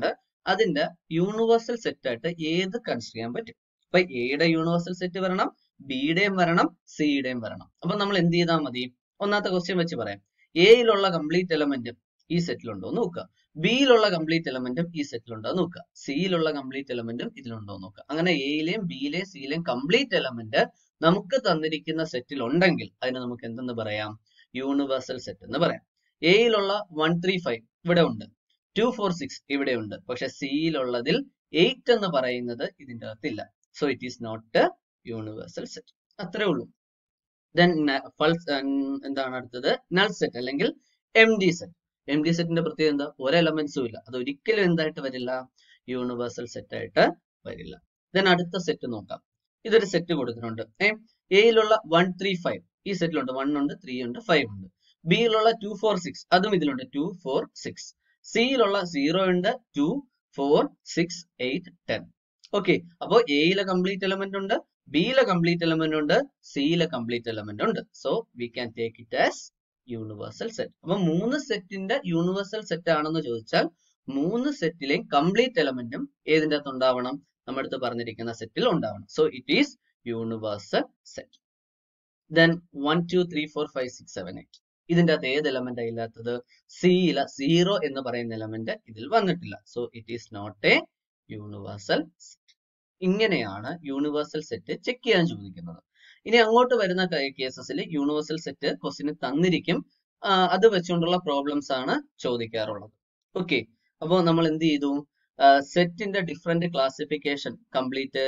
അതിന്റെ യൂണിവേഴ്സൽ സെറ്റ് ആയിട്ട് ഏത് കൺസിഡർ ചെയ്യാൻ പറ്റും അപ്പൊ എയുടെ യൂണിവേഴ്സൽ സെറ്റ് വരണം ബിയുടെയും വരണം സിയുടെയും വരണം അപ്പൊ നമ്മൾ എന്ത് ചെയ്താൽ മതി ഒന്നാമത്തെ ക്വസ്റ്റ്യൻ വെച്ച് പറയാം എയിലുള്ള കംപ്ലീറ്റ് എലമെന്റും ഈ സെറ്റിലുണ്ടോ എന്ന് നോക്കുക ബിയിലുള്ള കംപ്ലീറ്റ് എലമെന്റും ഈ സെറ്റിലുണ്ടോ എന്ന് നോക്കുക സിയിലുള്ള കംപ്ലീറ്റ് എലമെന്റും ഇതിലുണ്ടോ എന്ന് നോക്കുക അങ്ങനെ എയിലെയും ബിയിലെയും സിയിലെയും കംപ്ലീറ്റ് എലമെന്റ് നമുക്ക് തന്നിരിക്കുന്ന സെറ്റിൽ ഉണ്ടെങ്കിൽ അതിനെ നമുക്ക് എന്തെന്ന് പറയാം യൂണിവേഴ്സൽ സെറ്റ് എന്ന് പറയാം എയിലുള്ള വൺ ത്രീ ഫൈവ് ഇവിടെ ഉണ്ട് ടു ഫോർ സിക്സ് ഇവിടെ ഉണ്ട് പക്ഷെ സിയിലുള്ളതിൽ എയ്റ്റ് എന്ന് പറയുന്നത് ഇതിന്റെ അകത്തില്ല so it is not universal set അത്രേ ഉള്ളൂ ദെൻ ഫൾസ് എന്താണ് അടുത്തത് നൾ സെറ്റ് അല്ലെങ്കിൽ empty set empty സെറ്റിന്റെ പ്രത്യേകത എന്താ ഒരു എലമെന്റ്സും ഇല്ല അത് ഒരിക്കലും എന്തായിട്ട് വരില്ല യൂണിവേഴ്സൽ സെറ്റ് ആയിട്ട് വരില്ല ദെൻ അടുത്ത സെറ്റ് നോക്കാം ഇതൊരു സെറ്റ് കൊടുത്തിട്ടുണ്ട് ഏ എയിലുള്ള വൺ ത്രീ ഫൈവ് ഈ സെറ്റിലുണ്ട് വൺ ഉണ്ട് ത്രീ ഉണ്ട് ഫൈവ് ഉണ്ട് ബിയിലുള്ള ടു ഫോർ സിക്സ് അതും ഇതിലുണ്ട് ടു ഫോർ സിക്സ് സിയിലുള്ള സീറോ ഉണ്ട് two four six eight ten okay അപ്പോ എയിലെ കംപ്ലീറ്റ് എലമെന്റ് ഉണ്ട് ബിയിലെ കംപ്ലീറ്റ് എലമെന്റ് ഉണ്ട് സിയിലെ കംപ്ലീറ്റ് എലമെന്റ് ഉണ്ട് so we can take it as universal set അപ്പൊ മൂന്ന് സെറ്റിന്റെ യൂണിവേഴ്സൽ സെറ്റ് ആണെന്ന് ചോദിച്ചാൽ മൂന്ന് സെറ്റിലെയും കംപ്ലീറ്റ് എലമെന്റും ഏതിന്റെ അകത്ത് ഉണ്ടാവണം നമ്മുടെ അടുത്ത് പറഞ്ഞിരിക്കുന്ന സെറ്റിൽ ഉണ്ടാവണം so it is universal set then one two three four five six seven eight ഇതിന്റെ അകത്ത് ഏത് എലമെന്റ് ഇല്ലാത്തത് സിയില സീറോ എന്ന് പറയുന്ന എലമെന്റ് ഇതിൽ വന്നിട്ടില്ല so it is not a universal set ഇങ്ങനെയാണ് യൂണിവേഴ്സൽ സെറ്റ് ചെക്ക് ചെയ്യാൻ ചോദിക്കുന്നത് ഇനി അങ്ങോട്ട് വരുന്ന കേസസിൽ യൂണിവേഴ്സൽ സെറ്റ് ക്വസ്റ്റിന് തന്നിരിക്കും അത് വെച്ചുകൊണ്ടുള്ള പ്രോബ്ലംസ് ആണ് ചോദിക്കാറുള്ളത് ഓക്കെ അപ്പോൾ നമ്മൾ എന്ത് ചെയ്തു സെറ്റിന്റെ ഡിഫറെന്റ് ക്ലാസിഫിക്കേഷൻ കംപ്ലീറ്റ്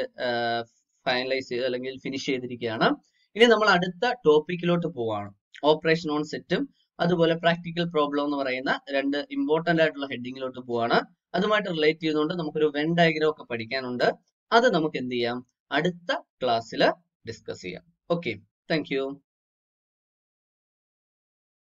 ഫൈനലൈസ് ചെയ്ത് അല്ലെങ്കിൽ ഫിനിഷ് ചെയ്തിരിക്കുകയാണ് ഇനി നമ്മൾ അടുത്ത ടോപ്പിക്കിലോട്ട് പോവാണ് ഓപ്പറേഷൻ ഓൺ സെറ്റും അതുപോലെ പ്രാക്ടിക്കൽ പ്രോബ്ലം എന്ന് പറയുന്ന രണ്ട് ഇമ്പോർട്ടന്റ് ആയിട്ടുള്ള ഹെഡിങ്ങിലോട്ട് പോവാണ് അതുമായിട്ട് റിലേറ്റ് ചെയ്തുകൊണ്ട് നമുക്കൊരു വെൻ ഡയഗ്രാം ഒക്കെ പഠിക്കാനുണ്ട് അത് നമുക്ക് എന്ത് ചെയ്യാം അടുത്ത ക്ലാസ്സിൽ ഡിസ്കസ് ചെയ്യാം ഓക്കെ താങ്ക്